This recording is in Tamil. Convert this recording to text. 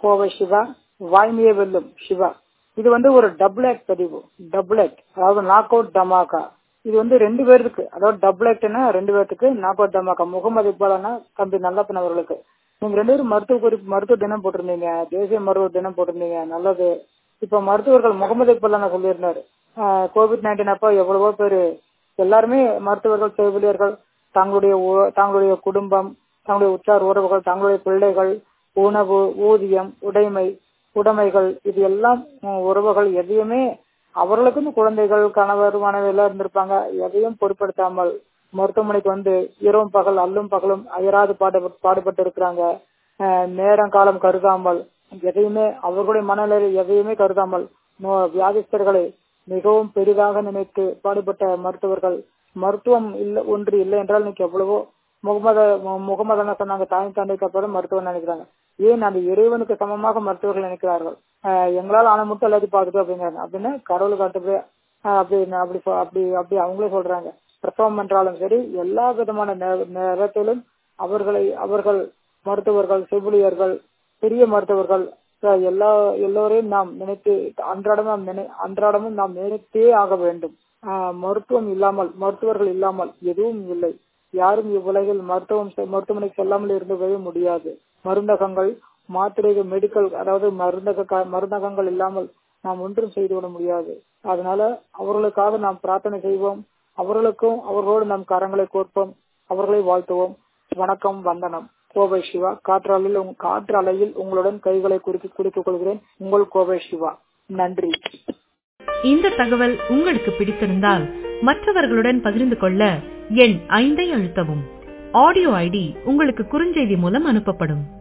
கோவை சிவா வாய்மையே வெல்லும் சிவா இது வந்து ஒரு டபுள் ஆக்ட் பதிவு டபுள் ஆக்ட் அதாவது நாக் அவுட் தமாகா இது வந்து ரெண்டு பேருக்கு அதாவது டபுள் ஆக்ட்னா ரெண்டு பேருக்கு நாக் அவுட் தமாகா முகமது இக்பாலானா தம்பி நல்லப்பன் அவர்களுக்கு நீங்க ரெண்டு பேரும் மருத்துவ குறிப்பு மருத்துவ தினம் போட்டிருந்தீங்க தேசிய மருத்துவ தினம் போட்டிருந்தீங்க நல்லது இப்ப மருத்துவர்கள் முகமது இக்பாலான சொல்லியிருந்தாரு கோவிட் நைன்டீன் அப்போ எவ்வளவோ பேரு எல்லாருமே மருத்துவர்கள் செவிலியர்கள் தங்களுடைய தங்களுடைய குடும்பம் தங்களுடைய உற்றார் உறவுகள் தங்களுடைய பிள்ளைகள் உணவு ஊதியம் உடைமை உடைமைகள் இது எல்லாம் உறவுகள் எதையுமே அவர்களுக்கும் குழந்தைகள் கணவர் மனைவி எல்லாம் இருந்திருப்பாங்க எதையும் பொருட்படுத்தாமல் மருத்துவமனைக்கு வந்து இரவும் பகல் அல்லும் பகலும் அயராது பாடு பாடுபட்டு இருக்கிறாங்க நேரம் காலம் கருதாமல் எதையுமே அவர்களுடைய மனநிலை எதையுமே கருதாமல் வியாதிஸ்தர்களை மிகவும் பெரிதாக நினைத்து பாடுபட்ட மருத்துவர்கள் மருத்துவம் இல்ல ஒன்று இல்லை என்றால் இன்னைக்கு எவ்வளவோ முகமது முகமது சொன்னாங்க தாய் தந்தைக்கு அப்புறம் மருத்துவம் நினைக்கிறாங்க ஏன் அந்த இறைவனுக்கு சமமாக மருத்துவர்கள் நினைக்கிறார்கள் எங்களால் ஆன மட்டும் எல்லாத்தையும் பார்த்துட்டு அப்படிங்கிறாங்க அப்படின்னு கடவுளுக்கு அடுத்தபடி அப்படி அப்படி அப்படி அப்படி அவங்களே சொல்றாங்க பிரசவம் என்றாலும் சரி எல்லா விதமான நேரத்திலும் அவர்களை அவர்கள் மருத்துவர்கள் செவிலியர்கள் பெரிய மருத்துவர்கள் எல்லா எல்லோரையும் நாம் நினைத்து அன்றாடமும் நாம் நினை அன்றாடமும் நாம் நினைத்தே ஆக வேண்டும் மருத்துவம் இல்லாமல் மருத்துவர்கள் இல்லாமல் எதுவும் இல்லை யாரும் இவ்வுலகில் மருத்துவம் மருத்துவமனைக்கு செல்லாமல் இருந்தவே முடியாது மருந்தகங்கள் மாத்திரைகள் மெடிக்கல் அதாவது மருந்தக மருந்தகங்கள் இல்லாமல் நாம் ஒன்றும் செய்துவிட முடியாது அதனால அவர்களுக்காக நாம் பிரார்த்தனை செய்வோம் அவர்களுக்கும் அவர்களோடு நம் கரங்களை கோர்ப்போம் அவர்களை வாழ்த்துவோம் வணக்கம் வந்தனம் கோவை சிவா காற்றாலையில் காற்றாலையில் உங்களுடன் கைகளை குறுக்கி குறுக்கிக் கொள்கிறேன் உங்கள் கோவை சிவா நன்றி இந்த தகவல் உங்களுக்கு பிடித்திருந்தால் மற்றவர்களுடன் பகிர்ந்து கொள்ள எண் ஐந்தை அழுத்தவும் ஆடியோ ஐடி உங்களுக்கு குறுஞ்செய்தி மூலம் அனுப்பப்படும்